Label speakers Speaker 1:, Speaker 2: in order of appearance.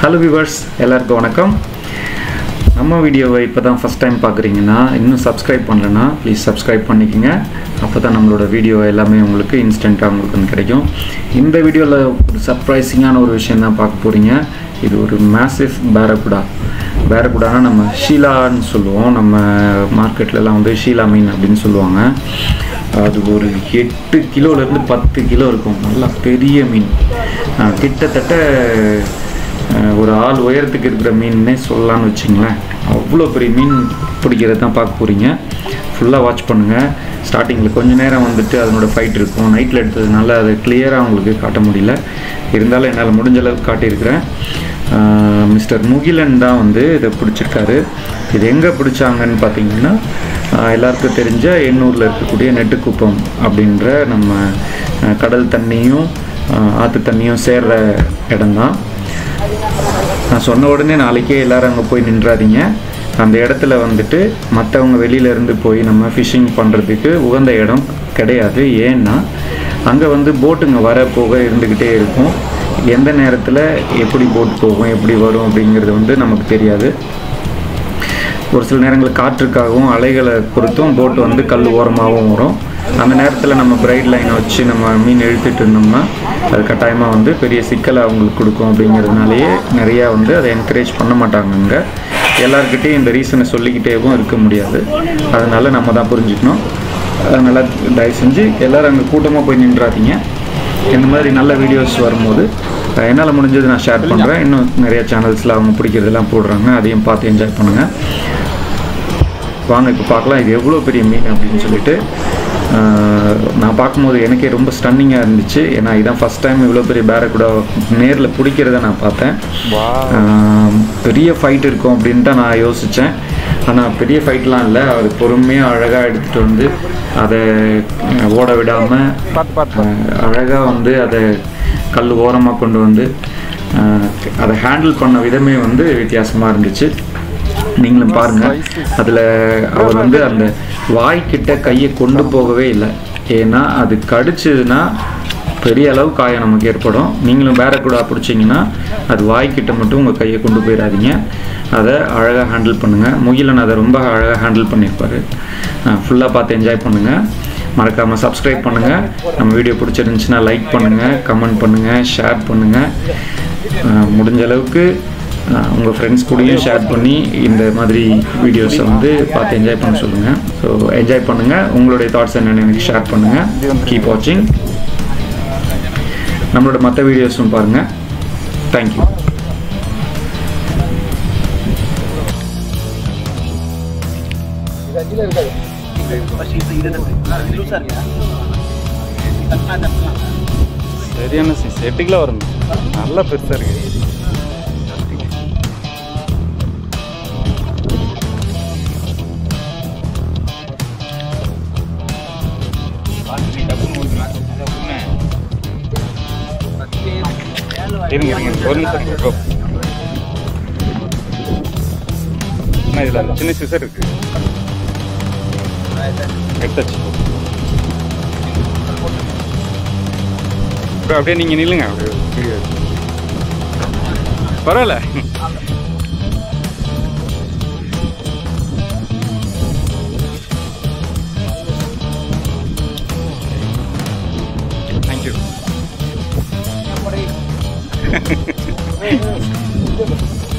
Speaker 1: Hello viewers எல்லாருக்கும் வணக்கம் நம்ம வீடியோவை இப்போ தான் ஃபஸ்ட் டைம் பார்க்குறீங்கன்னா இன்னும் சப்ஸ்கிரைப் பண்ணலன்னா ப்ளீஸ் சப்ஸ்கிரைப் பண்ணிக்கோங்க அப்போ தான் நம்மளோட வீடியோ எல்லாமே உங்களுக்கு இன்ஸ்டண்ட்டாக உங்களுக்கு வந்து கிடைக்கும் இந்த வீடியோவில் ஒரு சர்ப்ரைசிங்கான ஒரு விஷயம் தான் பார்க்க போகிறீங்க இது ஒரு மேசிவ் பேரகுடா பேரகுடானா நம்ம ஷீலான்னு சொல்லுவோம் நம்ம மார்க்கெட்லலாம் வந்து ஷீலா மீன் அப்படின்னு சொல்லுவாங்க அது ஒரு எட்டு கிலோலேருந்து பத்து கிலோ இருக்கும் நல்லா பெரிய மீன் அஹ் கிட்டத்தட்ட அஹ் ஒரு ஆள் உயரத்துக்கு இருக்கிற மீன்னே சொல்லலாம்னு வச்சுங்களேன் அவ்வளோ பெரிய மீன் பிடிக்கிறது தான் பார்க்க போகிறீங்க ஃபுல்லாக வாட்ச் பண்ணுங்கள் ஸ்டார்டிங்கில் கொஞ்ச நேரம் வந்துட்டு அதனோட ஃபைட் இருக்கும் நைட்டில் எடுத்ததுனால அதை கிளியராக உங்களுக்கு காட்ட முடியல இருந்தாலும் என்னால் முடிஞ்ச அளவுக்கு காட்டியிருக்கிறேன் மிஸ்டர் முகிலன் தான் வந்து இதை பிடிச்சிருக்காரு இது எங்கே பிடிச்சாங்கன்னு பார்த்தீங்கன்னா ஆஹ் எல்லாருக்கும் தெரிஞ்ச எண்ணூரில் இருக்கக்கூடிய நெட்டுக்குப்பம் அப்படின்ற நம்ம ஆஹ் கடல் தண்ணியும் ஆஹ் ஆற்று தண்ணியும் சேர்ற இடம்தான் நான் சொன்ன உடனே நாளைக்கே எல்லாரும் அங்கே போய் நின்றாதீங்க அந்த இடத்துல வந்துட்டு மற்றவங்க வெளியிலேருந்து போய் நம்ம ஃபிஷிங் பண்ணுறதுக்கு உகந்த இடம் கிடையாது ஏன்னா அங்கே வந்து போட்டுங்க வர போக இருந்துக்கிட்டே இருக்கும் எந்த நேரத்தில் எப்படி போட் போகும் எப்படி வரும் அப்படிங்கிறது வந்து நமக்கு தெரியாது ஒரு சில நேரங்களில் காற்றுக்காகவும் அலைகளை பொறுத்தும் போட் வந்து கல் ஓரமாகவும் வரும் அந்த நேரத்தில் நம்ம பிரைட் லைனை வச்சு நம்ம மீன் இழுத்துட்டு இருந்தோம்னா அது கட்டாயமாக வந்து பெரிய சிக்கலை அவங்களுக்கு கொடுக்கும் அப்படிங்கிறதுனாலேயே நிறையா வந்து அதை என்கரேஜ் பண்ண மாட்டாங்க அங்கே எல்லாருக்கிட்டையும் இந்த ரீசனை சொல்லிக்கிட்டேவும் இருக்க முடியாது அதனால் நம்ம தான் புரிஞ்சுக்கணும் அதனால் தயவு செஞ்சு எல்லோரும் அங்கே கூட்டமாக போய் நின்றாதீங்க இந்த மாதிரி நல்ல வீடியோஸ் வரும்போது என்னால் முடிஞ்சது நான் ஷேர் பண்ணுறேன் இன்னும் நிறைய சேனல்ஸில் அவங்க பிடிக்கிறதெல்லாம் போடுறாங்க அதையும் பார்த்து என்ஜாய் பண்ணுங்கள் வாங்க இப்போ பார்க்கலாம் இது எவ்வளோ பெரிய மீன் அப்படின்னு சொல்லிட்டு ஆஹ், நான் பார்க்கும்போது எனக்கே ரொம்ப ஸ்டன்னிங்காக இருந்துச்சு ஏன்னா இதான் ஃபஸ்ட் டைம் இவ்வளோ பெரிய பேரக்கூட நேரில் பிடிக்கிறத நான் பார்த்தேன் ஆஹ், பெரிய ஃபைட் இருக்கும் அப்படின்னு தான் நான் யோசித்தேன் ஆனால் பெரிய ஃபைட்லாம் இல்லை அது பொறுமையாக அழகாக எடுத்துகிட்டு வந்து அதை அஹ், ஓட விடாமல் அழகாக வந்து அதை கல் ஓரமாக கொண்டு வந்து அஹ், அதை ஹேண்டில் பண்ண விதமே வந்து வித்தியாசமாக இருந்துச்சு நீங்களும் பாருங்க அதில் அவர் வந்து அந்த வாய்க்கிட்ட கையை கொண்டு போகவே இல்லை ஏன்னா அது கடிச்சதுன்னா பெரிய அளவு காயம் நமக்கு ஏற்படும் நீங்களும் பேரக்கூடா பிடிச்சிங்கன்னா அது வாய்க்கிட்ட மட்டும் உங்கள் கையை கொண்டு போயிடாதீங்க அதை அழகாக ஹேண்டில் பண்ணுங்கள் முகிலன் அதை ரொம்ப அழகாக ஹேண்டில் பண்ணியிருப்பார் ஃபுல்லாக பார்த்து என்ஜாய் பண்ணுங்கள் மறக்காமல் சப்ஸ்கிரைப் பண்ணுங்கள் நம்ம வீடியோ பிடிச்சிருந்துச்சுன்னா லைக் பண்ணுங்கள் கமெண்ட் பண்ணுங்கள் ஷேர் பண்ணுங்கள் முடிஞ்ச அளவுக்கு உங்கள் ஃப்ரெண்ட்ஸ் கூடயும் ஷேர் பண்ணி இந்த மாதிரி வீடியோஸை வந்து பார்த்து என்ஜாய் பண்ண சொல்லுங்கள் ஸோ என்ஜாய் பண்ணுங்கள் உங்களுடைய தாட்ஸ் என்னென்னு எனக்கு ஷேர் பண்ணுங்கள் கீப் வாட்சிங் நம்மளோட மற்ற வீடியோஸும் பாருங்கள் தேங்க்யூ
Speaker 2: சரியான சைஸ் எட்டு கிலோ வரும் நல்லா பெருசா இருக்கு இருங்க இருங்க ஒரு நிமிஷம் இருங்க bro. அண்ணா இதுல அந்த சின்ன சிசர் இருக்கு எடுத்தாச்சு bro, அப்படியே நீங்க நில்லுங்க அப்படியே வீடியோ எடுத்து. பரவாயில்ல தேங்க்யூ